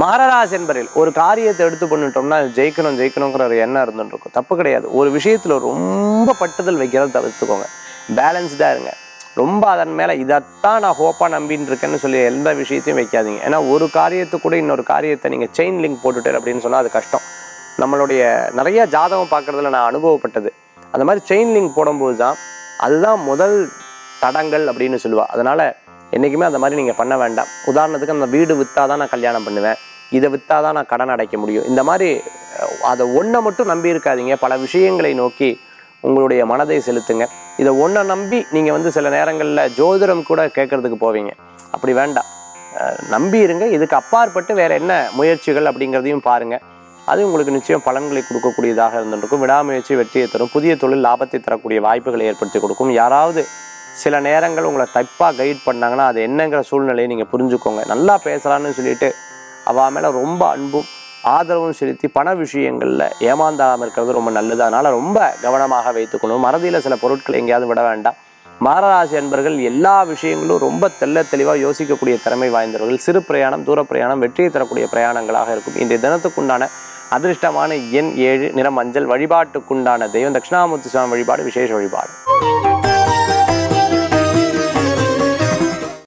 மகராசி என்பரில் ஒரு காரியத்தை எடுத்து பண்ணிட்டோம்னா அது ஜெயிக்கணும் ஜெயிக்கணுங்கிற ஒரு எண்ணம் இருந்துட்டு இருக்கும் தப்பு கிடையாது ஒரு விஷயத்துல ரொம்ப பட்டுதல் வைக்கிறத தவிர்த்துக்கோங்க பேலன்ஸ்டா இருங்க ரொம்ப அதன் மேல இதைத்தான் நான் ஹோப்பா நம்பின்னு இருக்கேன்னு சொல்லி எந்த விஷயத்தையும் வைக்காதீங்க ஏன்னா ஒரு காரியத்து கூட இன்னொரு காரியத்தை நீங்க செயின் லிங்க் போட்டுட்டு அப்படின்னு சொன்னா அது கஷ்டம் நம்மளுடைய நிறைய ஜாதகம் பார்க்கறதுல நான் அனுபவப்பட்டது அந்த மாதிரி செயின் லிங்க் போடும்போது தான் அதுதான் முதல் தடங்கள் அப்படின்னு சொல்லுவா அதனால என்றைக்குமே அந்த மாதிரி நீங்கள் பண்ண வேண்டாம் உதாரணத்துக்கு அந்த வீடு விற்றாதான் நான் கல்யாணம் பண்ணுவேன் இதை விற்றாதான் நான் கடன் அடைக்க முடியும் இந்த மாதிரி அஹ், அதை ஒன்றை மட்டும் நம்பி இருக்காதீங்க பல விஷயங்களை நோக்கி உங்களுடைய மனதை செலுத்துங்க இதை ஒன்றை நம்பி நீங்கள் வந்து சில நேரங்களில் ஜோதிடம் கூட கேட்கறதுக்கு போவீங்க அப்படி வேண்டாம் அஹ், நம்பி இருங்க இதுக்கு அப்பாற்பட்டு வேற என்ன முயற்சிகள் அப்படிங்கிறதையும் பாருங்க அது உங்களுக்கு நிச்சயம் பலன்களை கொடுக்கக்கூடியதாக இருந்திருக்கும் விடாமுயற்சி வெற்றியை தரும் புதிய தொழில் லாபத்தை தரக்கூடிய வாய்ப்புகளை ஏற்படுத்தி கொடுக்கும் யாராவது சில நேரங்கள் உங்களை தப்பாக கைட் பண்ணாங்கன்னா அது என்னங்கிற சூழ்நிலையை நீங்கள் புரிஞ்சுக்கோங்க நல்லா பேசலான்னு சொல்லிட்டு அவ மேலே ரொம்ப அன்பும் ஆதரவும் செலுத்தி பண விஷயங்களில் ஏமாந்தாமல் இருக்கிறது ரொம்ப நல்லது அதனால் ரொம்ப கவனமாக வைத்துக்கணும் மறதியில் சில பொருட்களை எங்கேயாவது விட வேண்டாம் மாரராசி அன்பர்கள் எல்லா விஷயங்களும் ரொம்ப தெள்ள தெளிவாக யோசிக்கக்கூடிய திறமை வாய்ந்தவர்கள் சிறு பிரயாணம் தூர பிரயாணம் வெற்றியை தரக்கூடிய பிரயாணங்களாக இருக்கும் இன்றைய தினத்துக்குண்டான அதிர்ஷ்டமான எண் ஏழு நிறம் மஞ்சள் வழிபாட்டுக்குண்டான தெய்வம் தட்சிணாமூர்த்தி சுவாமி வழிபாடு விசேஷ வழிபாடு